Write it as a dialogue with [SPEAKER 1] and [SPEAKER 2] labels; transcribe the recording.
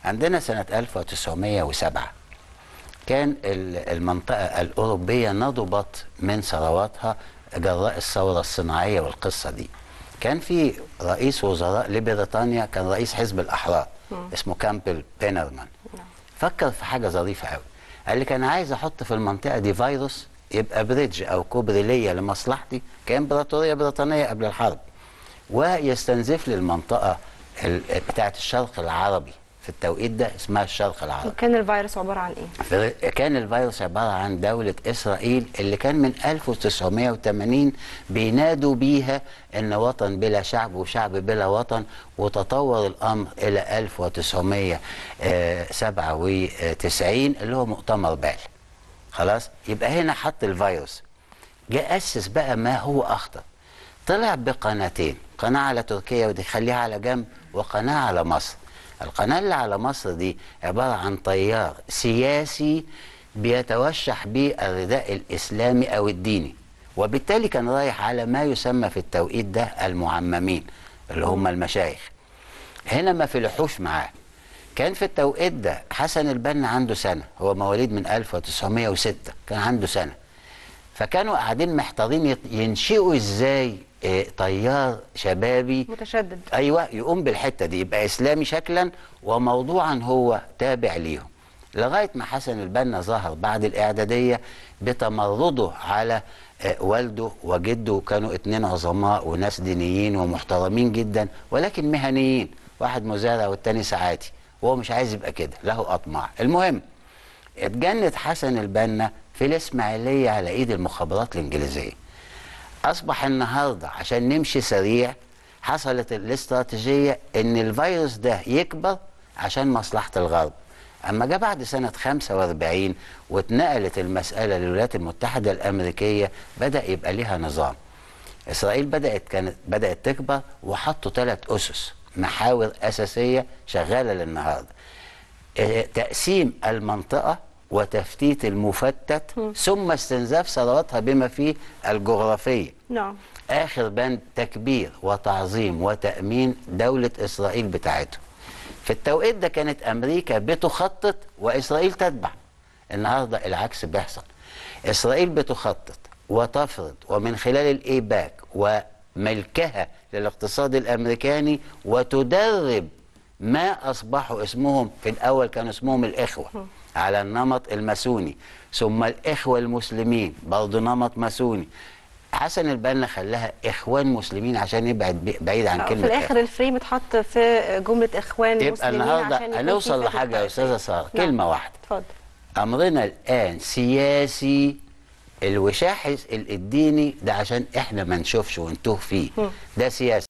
[SPEAKER 1] عندنا سنة 1907 كان ال- المنطقة الأوروبية نضبت من ثرواتها جراء الثورة الصناعية والقصة دي كان في رئيس وزراء لبريطانيا كان رئيس حزب الأحرار اسمه كامبل بينرمان فكر في حاجة ظريفة قوي قال لي كان عايز أحط في المنطقة دي فيروس يبقى بريدج أو كوبري ليا لمصلحتي كإمبراطورية بريطانية قبل الحرب ويستنزف لي المنطقة ال- بتاعت الشرق العربي في التوقيت ده اسمها الشرق العربي
[SPEAKER 2] وكان الفيروس عباره عن ايه؟
[SPEAKER 1] في- كان الفيروس عبارة عن دولة إسرائيل اللي كان من 1980 بينادوا بيها إن وطن بلا شعب وشعب بلا وطن وتطور الأمر إلى 1997 اللي هو مؤتمر بال خلاص يبقى هنا حط الفيروس جاء أسس بقى ما هو أخطر طلع بقناتين قناة على تركيا ودي خليها على جنب وقناة على مصر القناة اللي على مصر دي عبارة عن طيار سياسي بيتوشح به الرداء الإسلامي أو الديني وبالتالي كان رايح على ما يسمى في التوقيت ده المعممين اللي هم المشايخ هنا ما في لحوش معاه كان في التوقيت ده حسن البنا عنده سنة هو مواليد من 1906 كان عنده سنة فكانوا قاعدين محتارين يت- ينشئوا ازاي آه، طيار شبابي
[SPEAKER 2] متشدد
[SPEAKER 1] ايوه يقوم بالحته دي يبقى اسلامي شكلا وموضوعا هو تابع ليهم لغايه ما حسن البنا ظهر بعد الاعداديه بتمرده على آه، والده وجده كانوا اتنين عظماء وناس دينيين ومحترمين جدا ولكن مهنيين واحد مزارع والتاني ساعاتي وهو مش عايز يبقى كده له اطماع المهم اتجند حسن البنا في الاسماعيليه على ايد المخابرات الانجليزيه اصبح النهارده عشان نمشي سريع حصلت الاستراتيجيه ان الفيروس ده يكبر عشان مصلحه الغرب اما جه بعد سنه 45 واتنقلت المساله للولايات المتحده الامريكيه بدا يبقى ليها نظام اسرائيل بدات كانت بدات تكبر وحطوا ثلاث اسس محاور اساسيه شغاله للنهارده آه، تقسيم المنطقه وتفتيت المفتت ثم استنزاف ثرواتها بما فيه الجغرافيه
[SPEAKER 2] نعم
[SPEAKER 1] اخر بند تكبير وتعظيم وتامين دوله اسرائيل بتاعتهم في التوقيت ده كانت امريكا بتخطط واسرائيل تتبع النهارده العكس بيحصل اسرائيل بتخطط وتفرض ومن خلال الايباك وملكها للاقتصاد الامريكاني وتدرب ما اصبحوا اسمهم في الاول كانوا اسمهم الاخوه على النمط الماسوني ثم الاخوه المسلمين برضه نمط ماسوني حسن البنا خلاها اخوان مسلمين عشان يبعد بي- بعيد عن
[SPEAKER 2] في
[SPEAKER 1] كلمه
[SPEAKER 2] الاخر الفريم اتحط في جمله اخوان
[SPEAKER 1] يبقى
[SPEAKER 2] مسلمين
[SPEAKER 1] النهارده
[SPEAKER 2] عشان يكون في
[SPEAKER 1] هنوصل
[SPEAKER 2] فتنة
[SPEAKER 1] لحاجه يا استاذه ساره
[SPEAKER 2] نعم.
[SPEAKER 1] كلمه واحده
[SPEAKER 2] اتفضل
[SPEAKER 1] امرنا الان سياسي الوشاح الديني ده عشان احنا ما نشوفش ونتوه فيه ده سياسي